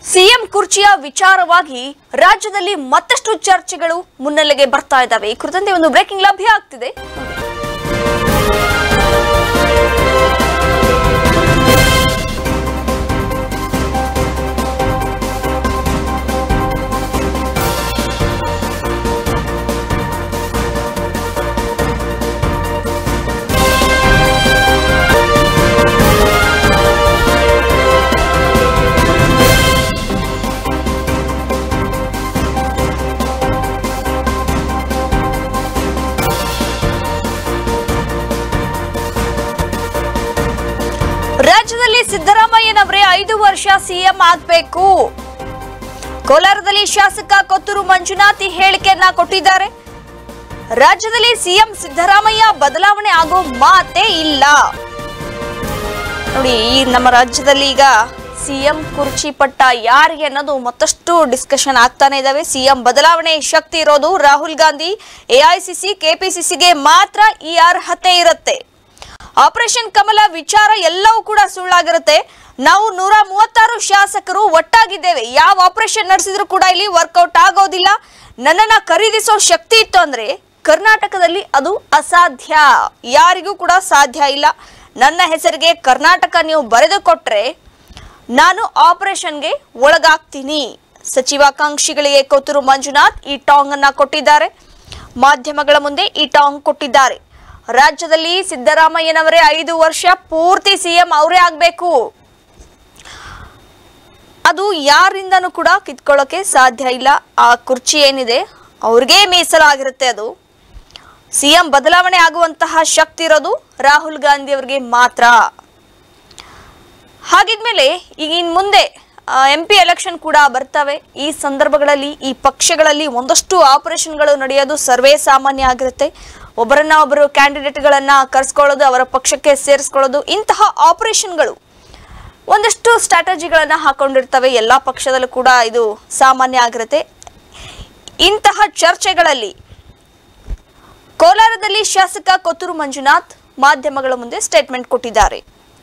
CM ಕುರ್ಚಿಯ ವಿಚಾರವಾಗಿ ರಾಜ್ಯದಲ್ಲಿ ಮತ್ತಷ್ಟು ಚರ್ಚೆಗಳು ಮುನ್ನೆಲೆಗೆ ಬರ್ತಾ ಇದ್ದಾವೆ ಈ ಕುರಿತಂತೆ ಒಂದು ಬ್ರೇಕಿಂಗ್ ಲಭ್ಯ ಆಗ್ತಿದೆ ರಾಜ್ಯದಲ್ಲಿ ಸಿದ್ದರಾಮಯ್ಯನವರೇ ಐದು ವರ್ಷ ಸಿಎಂ ಆಗ್ಬೇಕು ಕೋಲಾರದಲ್ಲಿ ಶಾಸಕ ಕೊತ್ತೂರು ಮಂಜುನಾಥ್ ಈ ಹೇಳಿಕೆಯನ್ನ ಕೊಟ್ಟಿದ್ದಾರೆ ರಾಜ್ಯದಲ್ಲಿ ಸಿಎಂ ಸಿದ್ದರಾಮಯ್ಯ ಬದಲಾವಣೆ ಆಗೋ ಮಾತೇ ಇಲ್ಲ ನೋಡಿ ಈ ನಮ್ಮ ರಾಜ್ಯದಲ್ಲಿ ಈಗ ಸಿಎಂ ಕುರ್ಚಿ ಪಟ್ಟ ಯಾರಿಗೆ ಅನ್ನೋದು ಮತ್ತಷ್ಟು ಡಿಸ್ಕಷನ್ ಆಗ್ತಾನೆ ಇದಾವೆ ಸಿಎಂ ಬದಲಾವಣೆ ಶಕ್ತಿ ಇರೋದು ರಾಹುಲ್ ಗಾಂಧಿ ಎಐಸಿಸಿ ಕೆಪಿಸಿಸಿಗೆ ಮಾತ್ರ ಈ ಅರ್ಹತೆ ಇರುತ್ತೆ ಆಪರೇಷನ್ ಕಮಲ ವಿಚಾರ ಎಲ್ಲವೂ ಕೂಡ ಸುಳ್ಳಾಗಿರುತ್ತೆ ನಾವು ನೂರ ಮೂವತ್ತಾರು ಶಾಸಕರು ಒಟ್ಟಾಗಿದ್ದೇವೆ ಯಾವ ಆಪರೇಷನ್ ನಡೆಸಿದ್ರು ಕೂಡ ಇಲ್ಲಿ ವರ್ಕೌಟ್ ಆಗೋದಿಲ್ಲ ನನ್ನನ್ನ ಖರೀದಿಸೋ ಶಕ್ತಿ ಇತ್ತು ಅಂದ್ರೆ ಕರ್ನಾಟಕದಲ್ಲಿ ಅದು ಅಸಾಧ್ಯ ಯಾರಿಗೂ ಕೂಡ ಸಾಧ್ಯ ಇಲ್ಲ ನನ್ನ ಹೆಸರಿಗೆ ಕರ್ನಾಟಕ ನೀವು ಬರೆದು ಕೊಟ್ರೆ ನಾನು ಆಪರೇಷನ್ಗೆ ಒಳಗಾಗ್ತೀನಿ ಸಚಿವಾಕಾಂಕ್ಷಿಗಳಿಗೆ ಕೊತ್ತೂರು ಮಂಜುನಾಥ್ ಈ ಟಾಂಗ್ ಅನ್ನ ಕೊಟ್ಟಿದ್ದಾರೆ ಮಾಧ್ಯಮಗಳ ಮುಂದೆ ಈ ಟಾಂಗ್ ಕೊಟ್ಟಿದ್ದಾರೆ ರಾಜ್ಯದಲ್ಲಿ ಸಿದ್ದರಾಮಯ್ಯನವರೇ ಐದು ವರ್ಷ ಪೂರ್ತಿ ಸಿಎಂ ಅವರೇ ಆಗ್ಬೇಕು ಅದು ಯಾರಿಂದನೂ ಕೂಡ ಕಿತ್ಕೊಳ್ಳೋಕೆ ಸಾಧ್ಯ ಇಲ್ಲ ಆ ಕುರ್ಚಿ ಏನಿದೆ ಅವ್ರಿಗೇ ಮೀಸಲಾಗಿರುತ್ತೆ ಅದು ಸಿಎಂ ಬದಲಾವಣೆ ಆಗುವಂತಹ ಶಕ್ತಿ ಇರೋದು ರಾಹುಲ್ ಗಾಂಧಿ ಅವರಿಗೆ ಮಾತ್ರ ಹಾಗಿದ್ಮೇಲೆ ಈಗ ಇನ್ ಮುಂದೆ ಎಂ ಪಿ ಎಲೆಕ್ಷನ್ ಕೂಡ ಬರ್ತವೆ ಈ ಸಂದರ್ಭಗಳಲ್ಲಿ ಈ ಪಕ್ಷಗಳಲ್ಲಿ ಒಂದಷ್ಟು ಆಪರೇಷನ್ಗಳು ನಡೆಯೋದು ಸರ್ವೇ ಸಾಮಾನ್ಯ ಆಗಿರುತ್ತೆ ಒಬ್ಬರನ್ನ ಒಬ್ಬರು ಕ್ಯಾಂಡಿಡೇಟ್ಗಳನ್ನ ಕರೆಸ್ಕೊಳ್ಳೋದು ಅವರ ಪಕ್ಷಕ್ಕೆ ಸೇರಿಸ್ಕೊಳ್ಳೋದು ಇಂತಹ ಆಪರೇಷನ್ಗಳು ಒಂದಷ್ಟು ಸ್ಟ್ರಾಟಜಿಗಳನ್ನ ಹಾಕೊಂಡಿರ್ತವೆ ಎಲ್ಲಾ ಪಕ್ಷದಲ್ಲೂ ಕೂಡ ಇದು ಸಾಮಾನ್ಯ ಆಗಿರುತ್ತೆ ಇಂತಹ ಚರ್ಚೆಗಳಲ್ಲಿ ಕೋಲಾರದಲ್ಲಿ ಶಾಸಕ ಕೊತ್ತೂರು ಮಂಜುನಾಥ್ ಮಾಧ್ಯಮಗಳ ಮುಂದೆ ಸ್ಟೇಟ್ಮೆಂಟ್ ಕೊಟ್ಟಿದ್ದಾರೆ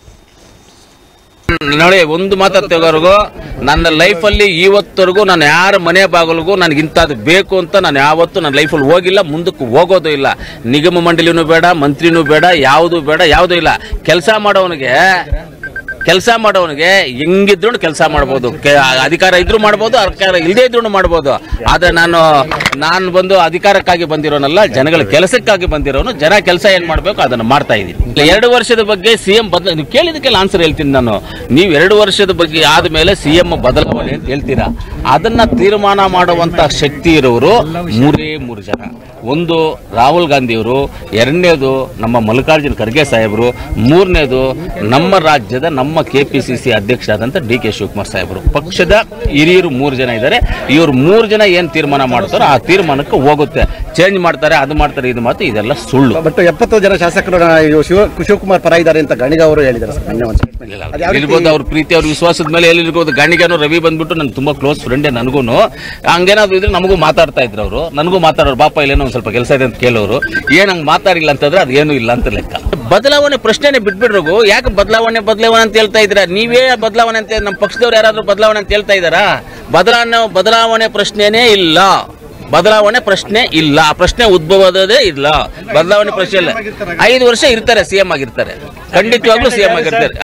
ನೋಡಿ ಒಂದು ಮಾತಾಡ್ತೇವರೆಗೂ ನನ್ನ ಲೈಫಲ್ಲಿ ಇವತ್ತವರೆಗೂ ನಾನು ಯಾರ ಮನೆ ಬಾಗಿಲಿಗೂ ನನಗೆ ಇಂಥದ್ದು ಬೇಕು ಅಂತ ನಾನು ಯಾವತ್ತೂ ನನ್ನ ಲೈಫಲ್ಲಿ ಹೋಗಿಲ್ಲ ಮುಂದಕ್ಕೆ ಹೋಗೋದು ಇಲ್ಲ ನಿಗಮ ಮಂಡಳಿನೂ ಬೇಡ ಮಂತ್ರಿನೂ ಬೇಡ ಯಾವುದು ಬೇಡ ಯಾವುದೂ ಇಲ್ಲ ಕೆಲಸ ಮಾಡೋವನಿಗೆ ಕೆಲಸ ಮಾಡೋವನಿಗೆ ಹೆಂಗಿದ್ರು ಕೆಲಸ ಮಾಡ್ಬೋದು ಕೆ- ಅಧಿಕಾರ ಇದ್ರೂ ಮಾಡ್ಬೋದು ಅಧಿಕಾರ ಇಲ್ಲದೇ ಇದ್ರೂ ಮಾಡ್ಬೋದು ಆದ್ರೆ ನಾನು ನಾನು ಬಂದು ಅಧಿಕಾರಕ್ಕಾಗಿ ಬಂದಿರೋನಲ್ಲ ಜನಗಳ ಕೆಲಸಕ್ಕಾಗಿ ಬಂದಿರೋನು ಜನ ಕೆಲಸ ಏನ್ ಮಾಡ್ಬೇಕು ಅದನ್ನ ಮಾಡ್ತಾ ಇದ್ದೀನಿ ಎರಡು ವರ್ಷದ ಬಗ್ಗೆ ಸಿಎಂ ಬದಲ ನೀವು ಕೇಳಿದಕ್ಕೆಲ್ಲ ಆನ್ಸರ್ ಹೇಳ್ತೀನಿ ನಾನು ನೀವು ಎರಡು ವರ್ಷದ ಬಗ್ಗೆ ಆದ್ಮೇಲೆ ಸಿಎಂ ಬದಲಾವಣೆ ಅಂತ ಹೇಳ್ತೀರಾ ಅದನ್ನ ತೀರ್ಮಾನ ಮಾಡುವಂತ ಶಕ್ತಿ ಇರೋರು ಮೂರೇ ಮೂರು ಜನ ಒಂದು ರಾಹುಲ್ ಗಾಂಧಿಯವರು ಎರಡನೇದು ನಮ್ಮ ಮಲ್ಲಿಕಾರ್ಜುನ ಖರ್ಗೆ ಸಾಹೇಬರು ಮೂರನೇದು ನಮ್ಮ ರಾಜ್ಯದ ನಮ್ಮ ಕೆ ಪಿ ಸಿ ಸಿ ಅಧ್ಯಕ್ಷರಾದಂಥ ಡಿ ಕೆ ಶಿವಕುಮಾರ್ ಸಾಹೇಬರು ಪಕ್ಷದ ಹಿರಿಯರು ಮೂರು ಜನ ಇದ್ದಾರೆ ಇವ್ರು ಮೂರು ಜನ ಏನು ತೀರ್ಮಾನ ಮಾಡ್ತಾರೋ ಆ ತೀರ್ಮಾನಕ್ಕೆ ಹೋಗುತ್ತೆ ಚೇಂಜ್ ಮಾಡ್ತಾರೆ ಅದು ಮಾಡ್ತಾರೆ ಇದು ಮಾತು ಇದೆಲ್ಲ ಸುಳ್ಳು ಬಟ್ ಎಪ್ಪತ್ತು ಜನ ಶಾಸಕರು ನಾ- ಇವ್ರು ಶಿವ ಶಿವಕುಮಾರ್ ಪರ ಇದ್ದಾರೆ ಅಂತ ಗಣಿಗ ಅವರು ಹೇಳಿದ್ದಾರೆ ಸರ್ ಮೊನ್ನೆ ಒಂದು statement. ಅದು ಯಾವ ರೀತಿ- ಇರ್ಬೋದು ಅವ್ರ ಪ್ರೀತಿ ಅವ್ರ ವಿಶ್ವಾಸದ ಮೇಲೆ ಎಲ್ಲಿರ್ಬೋದು ಗಣಿಗನು ರವಿ ಬಂದ್ಬಿಟ್ಟು ನನ್ ತುಂಬಾ ಕ್ಲೋಸ್ ಫ್ರೆಂಡೇ ನನಗೂ ಹಂಗೇನಾದ್ರು ಇದ್ರೆ ನಮಗೂ ಮಾತಾಡ್ತಾ ಇದ್ರು ಅವರು ನನಗೂ ಮಾತಾಡೋರು ಬಾಪ ಇಲ್ಲೇನೋ ಒಂದ್ ಸ್ವಲ್ಪ ಕೆಲಸ ಇದೆ ಅಂತ ಕೇಳೋರು ಏನ್ ಹಂಗ್ ಮಾತಾಡಿಲ್ಲ ಅಂತಂದ್ರೆ ಅದೇನು ಇಲ್ಲ ಅಂತ ಲೆಕ್ಕ ಬದಲಾವಣೆ ಪ್ರಶ್ನೆನೇ ಬಿಟ್ಬಿಡ್ರೋಗು ಯಾಕೆ ಬದಲಾವಣೆ ಬದಲಾವಣೆ ಅಂತ ಹೇಳ್ತಾ ಇದ್ದೀರಾ ನೀವೇ ಬದಲಾವಣೆ ಅಂತ ನಮ್ಮ ಪಕ್ಷದವ್ರು ಯಾರಾದ್ರೂ ಬದಲಾವಣೆ ಅಂತ ಹೇಳ್ತಾ ಇದ್ದಾರಾ ಬದಲಾವಣೆ ಬದಲಾವಣೆ ಪ್ರಶ್ನೆನೇ ಇಲ್ಲ ಬದಲಾವಣೆ ಪ್ರಶ್ನೆ ಇಲ್ಲ ಆ ಪ್ರಶ್ನೆ ಉದ್ಭವದೇ ಇಲ್ಲ ಬದಲಾವಣೆ ಪ್ರಶ್ನೆ ಇಲ್ಲ ಐದು ವರ್ಷ ಇರ್ತಾರೆ ಸಿಎಂ ಆಗಿರ್ತಾರೆ ಖಂಡಿತವಾಗ್ಲೂ ಸಿಎಂ ಆಗಿರ್ತಾರೆ